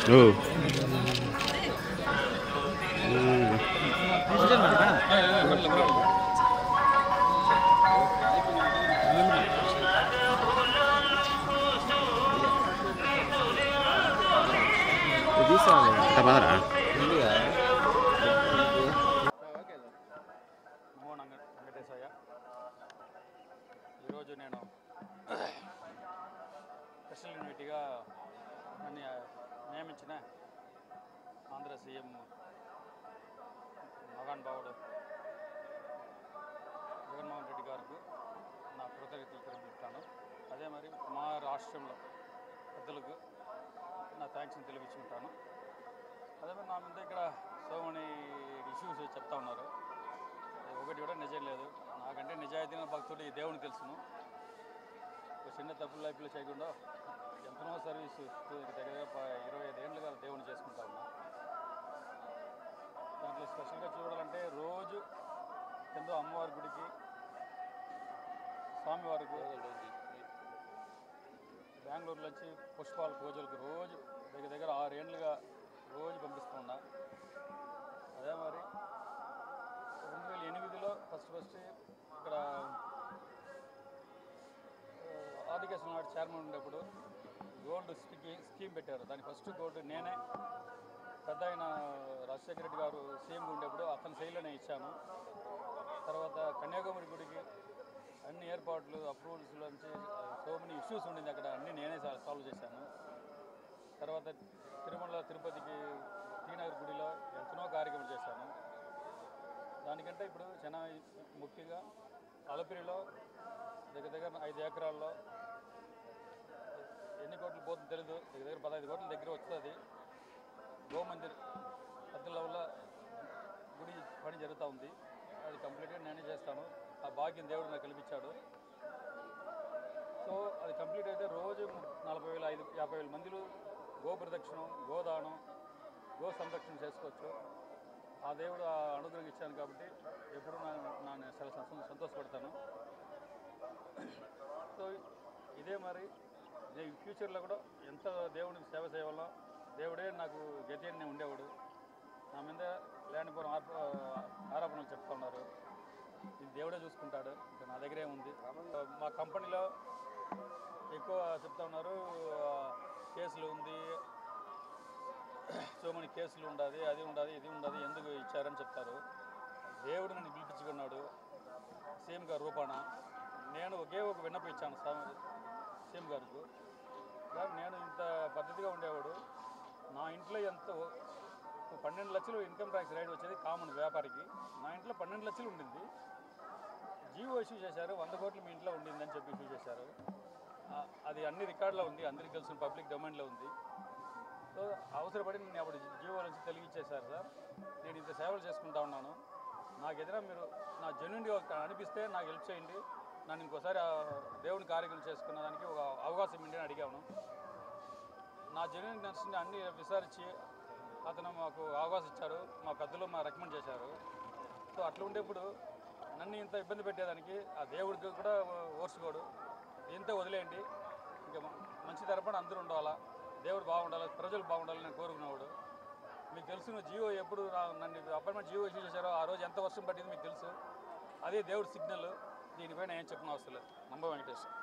ఓ ఎంత బాధరా నమో నంగ వెంకటేశయ్య ఈరోజు నేను స్పెషల్ యూనిట్గా నన్ను నియమించిన ఆంధ్ర సీఎం మగాన్ బావుడు జగన్మోహన్ రెడ్డి గారికి నా కృతజ్ఞతలు తెలుపుతాను అదే మరి మా రాష్ట్రంలో పెద్దలకు నా థ్యాంక్స్ని తెలిపించుకుంటాను అదే మరి నా మీద ఇక్కడ సో మెనీ ఇష్యూస్ చెప్తా ఉన్నారు అది ఒకటి కూడా నిజం లేదు నాకంటే నిజాయితీన భక్తుడు ఈ దేవుని తెలుసును ఒక చిన్న తప్పులు లైఫ్లో చేయకుండా ఎంతనో సర్వీస్ దగ్గర దగ్గర ప- ఇరవై ఐదు ఏళ్ళుగా దేవుని చేసుకుంటా ఉన్నా దాంట్లో స్పెషల్గా చూడాలంటే రోజు ఎంతో అమ్మవారి గుడికి స్వామివారికి బెంగళూరు నుంచి పుష్పాల పూజలకు రోజు దగ్గర దగ్గర ఆరేండ్లుగా రోజు పంపిస్తున్నా అదే మరి రెండు వేల ఎనిమిదిలో ఫస్ట్ ఫస్ట్ ఇక్కడ ఆ, ఆదికేశ్వర నాడు చైర్మన్ ఉండేప్పుడు గోల్డ్ స్కీ స్కీమ్ పెట్టారు దాని ఫస్ట్ గోల్డ్ నేనే పెద్ద ఆయన రాజశేఖర రెడ్డి గారు సీఎం ఉండేప్పుడు అతని శైలిలోనే ఇచ్చాను తర్వాత కన్యాకుమారి గుడికి అన్ని ఏర్పాట్లు అప్రూవల్స్ నుంచి సో మెనీ ఇష్యూస్ ఉండింది అక్కడ అన్నీ నేనే సా- సాల్వ్ చేశాను తర్వాత తిరుమల తిరుపతికి టీనగర్ గుడిలో ఎంతనో కార్యక్రమాలు చేశాను దానికంటే ఇప్పుడు చాలా ముఖ్యంగా అలపిరిలో దగ్గర దగ్గర ఐదు ఎకరాల్లో ఎన్ని కోట్లు పోతుందో తెలియదు దగ్గర దగ్గర పదహైదు కోట్ల దగ్గర వస్తుంది గోమందిర్ పెద్ద లెవెల్లో గుడి పని జరుగుతూ ఉంది అది కంప్లీట్గా నేనే చేస్తాను ఆ భాగ్యం దేవుడు నాకు కల్పించాడు సో అది కంప్లీట్ అయితే రోజు నలభై వేల ఐదు యాభై వేల మందిలు గో ప్రదక్షిణం గోదానం గో సంరక్షణ చేసుకోవచ్చు ఆ దేవుడు ఆ అనుగ్రహం ఇచ్చాను కాబట్టి ఎప్పుడు నా నేను చాలా సంతో- సంతోషపడతాను సో ఇదే మరి నేను ఫ్యూచర్లో కూడా ఎంత దేవునికి సేవ చేయవాలో దేవుడే నాకు గతి అని ఉండేవాడు నా మీద లేనిపోయిన ఆరోప ఆరోపణలు చెప్తా ఉన్నారు ఇది దేవుడే చూసుకుంటాడు ఇంకా నా దగ్గరే ఉంది మా కంపెనీలో ఎక్కువ చెప్తా ఉన్నారు ఆ, కేసులు ఉంది సో మనీ కేసులు ఉండాలి అది ఉండాలి ఇది ఉండాలి ఎందుకు ఇచ్చారని చెప్తారు దేవుడు నన్ను పిలిపించుకున్నాడు సీఎం గారు రూపాన నేను ఒకే ఒక విన్నపం ఇచ్చాను స్వామి సీఎం గారికి సార్ నేను ఇంత పద్ధతిగా ఉండేవాడు నా ఇంట్లో ఎంత ఓ- ఓ పన్నెండు లక్షలు ఇన్కమ్ ట్యాక్స్ రైడ్ వచ్చేది కామన్ వ్యాపారికి నా ఇంట్లో పన్నెండు లక్షలు ఉండింది జీవో ఇష్యూ చేశారు వంద కోట్లు మీ ఇంట్లో ఉండిందని చెప్పి ఇష్యూ చేశారు ఆ, అది అన్ని రికార్డులో ఉంది అందరికీ తెలిసిన పబ్లిక్ డొమైన్లో ఉంది సో అవసరపడి నేను అప్పుడు జీవో నుంచి తొలగించేశారు సార్ నేను ఇంత సేవలు చేసుకుంటా ఉన్నాను నాకు ఎదురా మీరు నా జెన్యున్గా అనిపిస్తే నాకు హెల్ప్ చేయండి నన్ను ఇంకోసారి ఆ దేవుని కార్యక్రమం చేసుకున్న దానికి ఒక అవకాశం ఇవ్వండి అని అడిగాను నా జెన్యున్ నర్స్ని అన్ని విచారించి అతను మాకు అవకాశం ఇచ్చారు మా పెద్దలు మా రికమెండ్ చేశారు సో అట్లా ఉండేప్పుడు నన్ను ఇంత ఇబ్బంది పెట్టేదానికి ఆ దేవుడికి కూడా ఓర్చుకోడు ఇంత వదిలేయండి ఇంకా మ- మంచి తరపున అందరూ ఉండాలా దేవుడు బాగుండాలి ప్రజలు బాగుండాలని నేను కోరుకునేవాడు మీకు తెలుసు జియో ఎప్పుడు నా- నన్ను అపాయింట్మెంట్ జియో ఇష్యూ చేశారో ఆ రోజు ఎంత వర్షం పట్టింది మీకు తెలుసు అదే దేవుడి సిగ్నల్ దీనిపైన ఏం చెప్పిన అవసరం లేదు నంబ వెంకటేష్